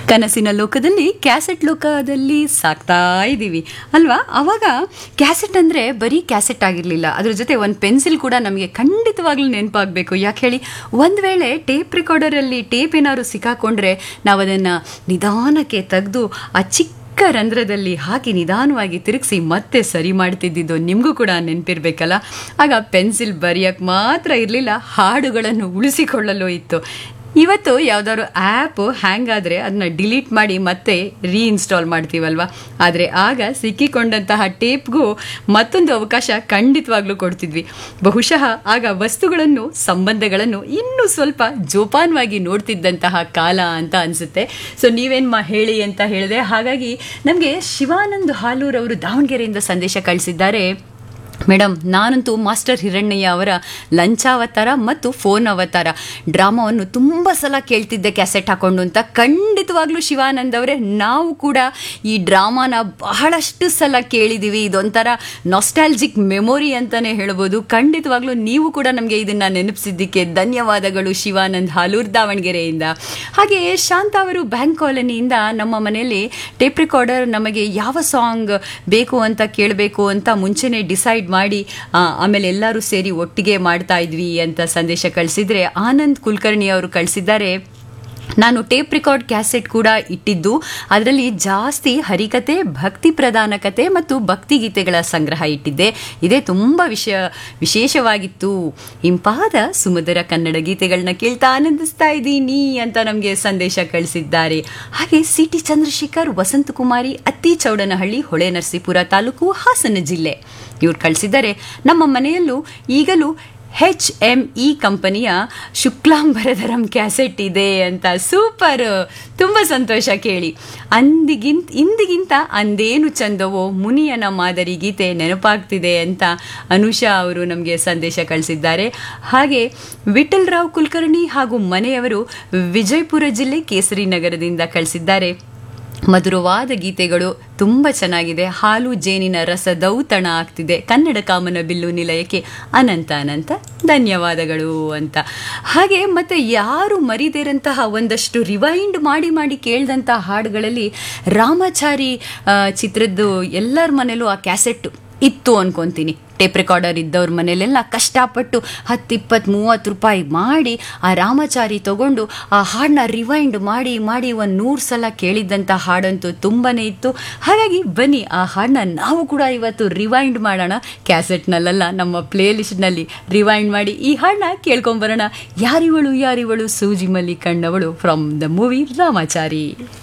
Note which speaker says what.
Speaker 1: ಕನಸಿನ ಲೋಕದಲ್ಲಿ ಕ್ಯಾಸೆಟ್ ಲೋಕದಲ್ಲಿ ಸಾಕ್ತಾ ಇದ್ದೀವಿ ಅಲ್ವಾ ಅವಾಗ ಕ್ಯಾಸೆಟ್ ಅಂದರೆ ಬರೀ ಕ್ಯಾಸೆಟ್ ಆಗಿರಲಿಲ್ಲ ಅದ್ರ ಜೊತೆ ಒಂದು ಪೆನ್ಸಿಲ್ ಕೂಡ ನಮಗೆ ಖಂಡಿತವಾಗ್ಲೂ ನೆನಪಾಗಬೇಕು ಯಾಕೆ ಹೇಳಿ ಒಂದು ವೇಳೆ ಟೇಪ್ ರೆಕಾರ್ಡರಲ್ಲಿ ಟೇಪ್ ಏನಾದ್ರು ಸಿಕ್ಕಾಕೊಂಡ್ರೆ ನಾವು ಅದನ್ನು ನಿಧಾನಕ್ಕೆ ತೆಗೆದು ಆ ಚಿಕ್ಕ ಚಿಕ್ಕ ರಂಧ್ರದಲ್ಲಿ ಹಾಕಿ ನಿಧಾನವಾಗಿ ತಿರುಗಿಸಿ ಮತ್ತೆ ಸರಿ ಮಾಡ್ತಿದ್ದಿದ್ದು ನಿಮಗೂ ಕೂಡ ನೆನಪಿರ್ಬೇಕಲ್ಲ ಆಗ ಪೆನ್ಸಿಲ್ ಬರೆಯೋಕ್ಕೆ ಮಾತ್ರ ಇರಲಿಲ್ಲ ಹಾಡುಗಳನ್ನು ಉಳಿಸಿಕೊಳ್ಳಲು ಇತ್ತು ಇವತ್ತು ಯಾವ್ದಾದ್ರು ಆ್ಯಪ್ ಹ್ಯಾಂಗ್ ಆದರೆ ಅದನ್ನ ಡಿಲೀಟ್ ಮಾಡಿ ಮತ್ತೆ ರೀಇನ್ಸ್ಟಾಲ್ ಮಾಡ್ತೀವಲ್ವ ಆದರೆ ಆಗ ಸಿಕ್ಕಿಕೊಂಡಂತಹ ಟೇಪ್ಗೂ ಮತ್ತೊಂದು ಅವಕಾಶ ಖಂಡಿತವಾಗ್ಲೂ ಕೊಡ್ತಿದ್ವಿ ಬಹುಶಃ ಆಗ ವಸ್ತುಗಳನ್ನು ಸಂಬಂಧಗಳನ್ನು ಇನ್ನೂ ಸ್ವಲ್ಪ ಜೋಪಾನವಾಗಿ ನೋಡ್ತಿದ್ದಂತಹ ಕಾಲ ಅಂತ ಅನಿಸುತ್ತೆ ಸೊ ನೀವೇನು ಮಾ ಹೇಳಿ ಅಂತ ಹೇಳಿದೆ ಹಾಗಾಗಿ ನಮಗೆ ಶಿವಾನಂದ್ ಹಾಲೂರ್ ಅವರು ದಾವಣಗೆರೆಯಿಂದ ಸಂದೇಶ ಕಳಿಸಿದ್ದಾರೆ ಮೇಡಮ್ ನಾನಂತೂ ಮಾಸ್ಟರ್ ಹಿರಣ್ಣಯ್ಯ ಅವರ ಲಂಚಾವತಾರ ಮತ್ತು ಫೋನ್ ಅವತಾರ ಡ್ರಾಮಾವನ್ನು ತುಂಬ ಸಲ ಕೇಳ್ತಿದ್ದೆ ಕ್ಯಾಸೆಟ್ ಹಾಕೊಂಡು ಅಂತ ಖಂಡಿತವಾಗ್ಲೂ ಶಿವಾನಂದ್ ಅವರೇ ನಾವು ಕೂಡ ಈ ಡ್ರಾಮಾನ ಬಹಳಷ್ಟು ಸಲ ಕೇಳಿದ್ದೀವಿ ಇದೊಂಥರ ನಾಸ್ಟಾಲ್ಜಿಕ್ ಮೆಮೊರಿ ಅಂತಲೇ ಹೇಳ್ಬೋದು ಖಂಡಿತವಾಗ್ಲೂ ನೀವು ಕೂಡ ನಮಗೆ ಇದನ್ನು ನೆನಪಿಸಿದ್ದಕ್ಕೆ ಧನ್ಯವಾದಗಳು ಶಿವಾನಂದ್ ಹಾಲೂರ್ ದಾವಣಗೆರೆಯಿಂದ ಹಾಗೆ ಶಾಂತ ಅವರು ಬ್ಯಾಂಕ್ ಕಾಲೋನಿಯಿಂದ ನಮ್ಮ ಮನೆಯಲ್ಲಿ ಟೇಪ್ ರೆಕಾರ್ಡರ್ ನಮಗೆ ಯಾವ ಸಾಂಗ್ ಬೇಕು ಅಂತ ಕೇಳಬೇಕು ಅಂತ ಮುಂಚೆನೇ ಡಿಸೈಡ್ ಮಾಡಿ ಆಮೇಲೆ ಎಲ್ಲರೂ ಸೇರಿ ಒಟ್ಟಿಗೆ ಮಾಡ್ತಾ ಇದ್ವಿ ಅಂತ ಸಂದೇಶ ಕಳಿಸಿದ್ರೆ ಆನಂದ್ ಕುಲಕರ್ಣಿ ಅವರು ಕಳಿಸಿದ್ದಾರೆ ನಾನು ಟೇಪ್ ರೆಕಾರ್ಡ್ ಕ್ಯಾಸೆಟ್ ಕೂಡ ಇಟ್ಟಿದ್ದು ಅದರಲ್ಲಿ ಜಾಸ್ತಿ ಹರಿಕತೆ ಭಕ್ತಿ ಪ್ರಧಾನ ಕತೆ ಮತ್ತು ಭಕ್ತಿಗೀತೆಗಳ ಸಂಗ್ರಹ ಇಟ್ಟಿದ್ದೆ ಇದೇ ತುಂಬ ವಿಷಯ ವಿಶೇಷವಾಗಿತ್ತು ಇಂಪಾದ ಸುಮಧುರ ಕನ್ನಡ ಗೀತೆಗಳನ್ನ ಕೇಳ್ತಾ ಆನಂದಿಸ್ತಾ ಇದ್ದೀನಿ ಅಂತ ನಮಗೆ ಸಂದೇಶ ಕಳಿಸಿದ್ದಾರೆ ಹಾಗೆ ಸಿ ಟಿ ಚಂದ್ರಶೇಖರ್ ವಸಂತಕುಮಾರಿ ಅತ್ತಿ ಚೌಡನಹಳ್ಳಿ ಹೊಳೆ ನರಸೀಪುರ ತಾಲೂಕು ಹಾಸನ ಜಿಲ್ಲೆ ಇವ್ರು ಕಳಿಸಿದ್ದಾರೆ ನಮ್ಮ ಮನೆಯಲ್ಲೂ ಈಗಲೂ ಹೆಚ್ ಎಂ ಇ ಕಂಪನಿಯ ಶುಕ್ಲಾಂಬರಧರಂ ಕ್ಯಾಸೆಟ್ ಇದೆ ಅಂತ ಸೂಪರ್ ತುಂಬ ಸಂತೋಷ ಕೇಳಿ ಅಂದಿಗಿಂತ ಇಂದಿಗಿಂತ ಅಂದೇನು ಚಂದವೋ ಮುನಿಯನ ಮಾದರಿ ಗೀತೆ ನೆನಪಾಗ್ತಿದೆ ಅಂತ ಅನುಷಾ ಅವರು ನಮಗೆ ಸಂದೇಶ ಕಳಿಸಿದ್ದಾರೆ ಹಾಗೆ ವಿಠಲ್ ರಾವ್ ಕುಲಕರ್ಣಿ ಹಾಗೂ ಮನೆಯವರು ವಿಜಯಪುರ ಜಿಲ್ಲೆ ಕೇಸರಿ ನಗರದಿಂದ ಕಳಿಸಿದ್ದಾರೆ ಮಧುರವಾದ ಗೀತೆಗಳು ತುಂಬ ಚೆನ್ನಾಗಿದೆ ಹಾಲು ಜೇನಿನ ರಸ ದೌತಣ ಆಗ್ತಿದೆ ಕನ್ನಡ ಕಾಮನ ಬಿಲ್ಲು ನಿಲಯಕ್ಕೆ ಅನಂತ ಅನಂತ ಧನ್ಯವಾದಗಳು ಅಂತ ಹಾಗೆ ಮತ್ತೆ ಯಾರು ಮರಿದಿರಂತಹ ಒಂದಷ್ಟು ರಿವೈಂಡ್ ಮಾಡಿ ಮಾಡಿ ಕೇಳಿದಂಥ ಹಾಡುಗಳಲ್ಲಿ ರಾಮಾಚಾರಿ ಚಿತ್ರದ್ದು ಎಲ್ಲರ ಮನೇಲೂ ಆ ಕ್ಯಾಸೆಟ್ ಇತ್ತು ಅನ್ಕೊಂತೀನಿ ಟೇಪ್ ರೆಕಾರ್ಡರ್ ಇದ್ದವ್ರ ಮನೇಲೆಲ್ಲ ಕಷ್ಟಪಟ್ಟು ಹತ್ತು ಇಪ್ಪತ್ತು ಮೂವತ್ತು ರೂಪಾಯಿ ಮಾಡಿ ಆ ರಾಮಚಾರಿ ತಗೊಂಡು ಆ ಹಾಡನ್ನ ರಿವೈಂಡ್ ಮಾಡಿ ಮಾಡಿ ಒಂದು ನೂರು ಸಲ ಕೇಳಿದ್ದಂಥ ಹಾಡಂತೂ ತುಂಬಾ ಇತ್ತು ಹಾಗಾಗಿ ಬನ್ನಿ ಆ ಹಾಡನ್ನ ನಾವು ಕೂಡ ಇವತ್ತು ರಿವೈಂಡ್ ಮಾಡೋಣ ಕ್ಯಾಸೆಟ್ನಲ್ಲ ನಮ್ಮ ಪ್ಲೇ ಲಿಸ್ಟ್ನಲ್ಲಿ ರಿವೈಂಡ್ ಮಾಡಿ ಈ ಹಾಡನ್ನ ಕೇಳ್ಕೊಂಬರೋಣ ಯಾರಿವಳು ಯಾರಿವಳು ಸೂಜಿ ಮಲ್ಲಿ ಕಣ್ಣವಳು ಫ್ರಮ್ ದ ಮೂವಿ ರಾಮಾಚಾರಿ